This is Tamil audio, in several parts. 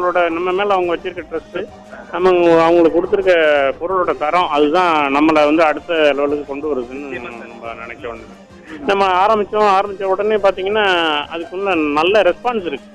அவங்களோட நம்ம மேல அவங்க வச்சிருக்க ட்ரஸ்ட் நம்ம அவங்களுக்கு கொடுத்துருக்க பொருளோட தரம் அதுதான் நம்மளை வந்து அடுத்த லெவலுக்கு கொண்டு வருதுன்னு நம்ம நினைக்க வேண்டியது நம்ம ஆரம்பிச்சோம் ஆரம்பிச்ச உடனே பாத்தீங்கன்னா அதுக்குள்ள நல்ல ரெஸ்பான்ஸ் இருக்கு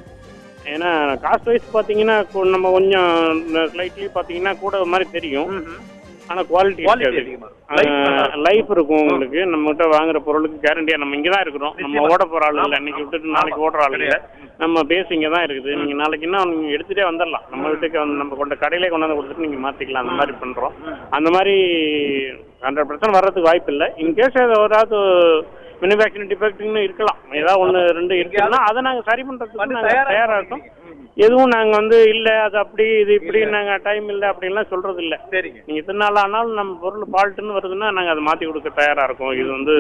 ஏன்னா காஸ்ட் வைஸ் பாத்தீங்கன்னா கொ- நம்ம கொஞ்சம் ஸ்லைட்லி பாத்தீங்கன்னா கூட மாதிரி தெரியும் ஆனா குவாலிட்டி Quality இருக்காது அதிகமா இருக்கும். Life நல்லா இருக்கும். லைஃப் இருக்கும் உங்களுக்கு நம்ம கிட்ட வாங்குற பொருளுக்கு கேரண்டியா நம்ம இங்க தான் இருக்கிறோம் நம்ம நிச்சயமா. ஓட போற ஆள் இல்ல ஆமா. இன்னைக்கு விட்டுட்டு ஆமா. நாளைக்கு ஓடுற ஆள் இல்ல கிடையாது. நம்ம பேஸ் இங்க தான் இருக்குது நீங்க நாளைக்குன்னா நீங்க எடுத்துட்டே வந்துடலாம் நம்ம வீட்டுக்கு வந்து நம்ம கொண்ட கடையிலே கொண்டாந்து கொடுத்துட்டு நீங்க மாத்திக்கலாம் அந்த மாதிரி பண்றோம் அந்த மாதிரி ஹண்ட்ரட் பர்சன்ட் வர்றதுக்கு வாய்ப்பு இல்லை இன்கேஸ் ஏதாவது மேனுஃபேக்சரிங் டிஃபெக்ட்னு இருக்கலாம் ஏதாவது ஒன்று ரெண்டு இருக்குன்னா அதை நாங்கள் சரி பண்ணுறதுக்கு பண்ண நாங்கள் தயாரா தயாராக இருக்கோம் எதுவும் நாங்கள் வந்து இல்லை அது அப்படி இது இப்படி நாங்கள் டைம் இல்லை அப்படின்லாம் சொல்றது இல்லை சரிங்க நீங்க இத்தனை நாள் ஆனாலும் நம்ம பொருள் ஃபால்ட்டுன்னு வருதுன்னா நாங்க அதை மாத்தி கொடுக்க தயாரா இருக்கோம் இது வந்து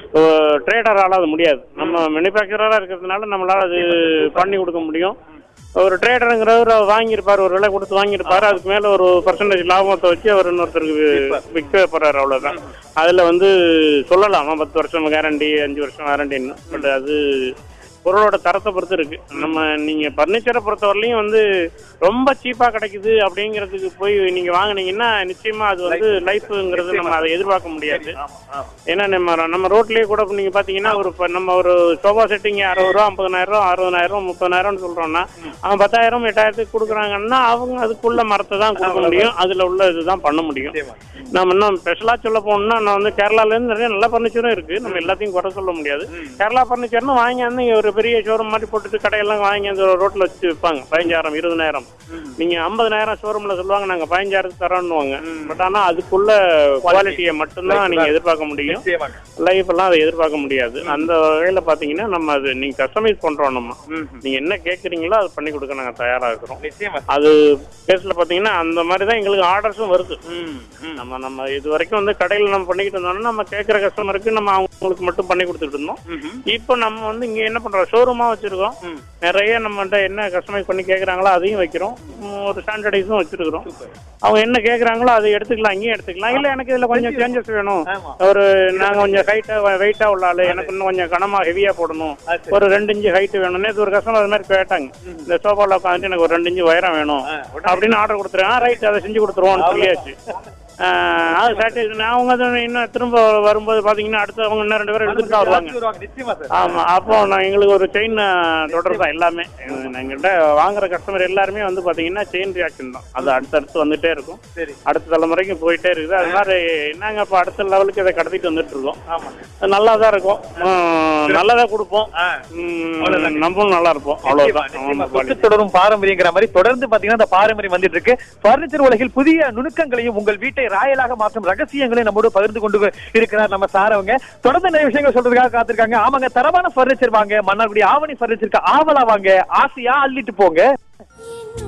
ட்ரேடரால அது முடியாது நம்ம மேனுஃபேக்சரரா இருக்கிறதுனால நம்மளால அது பண்ணி கொடுக்க முடியும் ஒரு ட்ரேடருங்கிறவர் அவர் வாங்கியிருப்பார் ஒரு விலை கொடுத்து வாங்கியிருப்பாரு அதுக்கு மேல ஒரு பர்சன்டேஜ் லாபத்தை வச்சு அவர் இன்னொருத்தருக்கு விற்க போறாரு அவ்வளவுதான் அதுல வந்து சொல்லலாம் பத்து வருஷம் கேரண்டி அஞ்சு வருஷம் கேரண்டின்னு பட் அது பொருளோட தரத்தை பொறுத்து இருக்கு நம்ம நீங்க பர்னிச்சரை பொறுத்தவரையிலையும் வந்து ரொம்ப சீப்பா கிடைக்குது அப்படிங்கிறதுக்கு போய் நீங்க வாங்குனீங்கன்னா நிச்சயமா அது வந்து லைஃப்ங்கிறது நம்ம அதை எதிர்பார்க்க முடியாது ஆமா ஆமா ஏன்னா நம்ம நம்ம ரோட்லயே கூட நீங்க பாத்தீங்கன்னா ஒரு இப்ப நம்ம ஒரு சோஃபா செட்டிங் அறுபது ரூபா ஐம்பதனாயிரம் ரூபா அறுபதாயிரம் முப்பதாயிரம்னு சொல்றோம்னா அவன் பத்தாயிரம் எட்டாயிரத்துக்கு கொடுக்குறாங்கன்னா அவங்க அதுக்குள்ள மரத்தை தான் கொடுக்க முடியும் அதுல உள்ள இதுதான் பண்ண முடியும் நிச்சயமா. நம்ம இன்னும் ஸ்பெஷலா சொல்ல போனோம்னா நான் வந்து கேரளால இருந்து நிறைய நல்ல பர்னிச்சரும் இருக்கு நம்ம எல்லாத்தையும் குறை சொல்ல முடியாது கேரளா பர்னிச்சர்னு வாங்கி வந்து இங்க ஒரு பெரிய ஷோரூம் மாதிரி போட்டுட்டு கடையெல்லாம் வாங்கி அந்த ரோட்ல வச்சு விற்பாங்க பதினஞ்சாயிரம் இருபதாயிரம் நீங்க ஐம்பதனாயிரம் ஷோரூம்ல சொல்லுவாங்க நாங்க பதினஞ்சாயிரத்துக்கு தரோம்னுவாங்க பட் ஆனா அதுக்குள்ள குவாலிட்டியை மட்டும்தான் நீங்க எதிர்பார்க்க முடியும் நிச்சயமாங்க லைஃப் எல்லாம் அதை எதிர்பார்க்க முடியாது அந்த வகையில பாத்தீங்கன்னா நம்ம அது நீங்க கஸ்டமைஸ் பண்றோம் நம்ம நீங்க என்ன கேக்குறீங்களோ அது பண்ணி கொடுக்க நாங்க தயாரா இருக்கிறோம் நிச்சயமா அது பேஸ்ல பாத்தீங்கன்னா அந்த மாதிரி தான் எங்களுக்கு ஆர்டர்ஸும் வருது நம்ம நம்ம இது வரைக்கும் வந்து கடையில் நம்ம பண்ணிக்கிட்டு இருந்தோம்னா நம்ம கேட்குற கஸ்டமருக்கு நம்ம அவங்களுக்கு மட்டும் பண்ணி கொடுத்துட்டு இருந்தோம் இப்போ நம்ம வந்து இங்க என்ன பண்றோம் ஷோரூமா வச்சிருக்கோம் நிறைய நம்மகிட்ட என்ன கஸ்டமைஸ் பண்ணி கேக்குறாங்களோ அதையும் வைக்கிறோம் உம், ஒரு ஸ்டாண்டர்டைஸும் வச்சிருக்கிறோம் அவங்க என்ன கேக்குறாங்களோ அதை எடுத்துக்கலாம் இங்கேயும் எடுத்துக்கலாம் இல்ல எனக்கு இதுல கொஞ்சம் சேஞ்சஸ் வேணும் ஆமா. ஒரு நாங்க கொஞ்சம் ஹைட்டா வெயிட்டா உள்ள ஆளு எனக்கு இன்னும் கொஞ்சம் கனமா ஹெவியா போடணும் அது சரி. ஒரு ரெண்டு இன்ச்சு ஹைட் வேணும் நேற்று ஒரு கஸ்டமர் அது மாதிரி கேட்டாங்க இந்த சோஃபால உட்காந்துட்டு எனக்கு ஒரு ரெண்டு இன்ச்சு உயரம் வேணும் ஆ, உடனே. அப்படின்னு ஆர்டர் கொடுத்துருவேன் ரைட் அதை செஞ்சு கொடுத்துருவோம்னு சொல்லியாச்சு ஆஹ் அது சாட்டிஸ்ஃபை அவங்க அது இன்னும் திரும்ப வரும்போது பாத்தீங்கன்னா அடுத்து அவங்க இன்னும் ரெண்டு பேரும் எடுத்துட்டு தான் வருவாங்க வருவாங்க நிச்சயமா சார் ஆமா அப்போ நான் எங்களுக்கு ஒரு செயின் தொடர் தான் எல்லாமே எங்கள்கிட்ட வாங்குற கஸ்டமர் எல்லாருமே வந்து பாத்தீங்கன்னா செயின் ரியாக்ஷன் தான் அது அடுத்தடுத்து வந்துட்டே இருக்கும் சரி அடுத்த தலைமுறைக்கு போயிட்டே இருக்குது அது மாதிரி நாங்க இப்போ அடுத்த லெவலுக்கு இதை கடத்திட்டு வந்துட்டு இருக்கோம் ஆமா அது நல்லா தான் இருக்கும் உம், நல்லதா கொடுப்போம் ஆ. உம், நம்மளும் நல்லா இருப்போம் நிச்சயமா, அவ்வளவுதான் நிச்சயமா. ஆமா, தொட்டு தொடரும் பாரம்பரியங்கிற மாதிரி தொடர்ந்து பாத்தீங்கன்னா இந்த பாரம்பரியம் வந்துட்டு இருக்கு பர்னிச்சர் உலகில் புதிய நுணுக்கங்களையும் உங்கள் வீட்டை ராயலாக மாற்றும் ரகசியங்களையும் நம்மோடு பகிர்ந்து கொண்டு இருக்கிறார் நம்ம சார் அவங்க தொடர்ந்து நிறைய விஷயங்கள் சொல்றதுக்காக காத்திருக்காங்க ஆமாங்க தரமான பர்னிச்சர் வாங்க மன்னார்குடி ஆவணி பர்னிச்சருக்கு ஆவலா வாங்க ஆசையா அள்ளிட்டு போங்க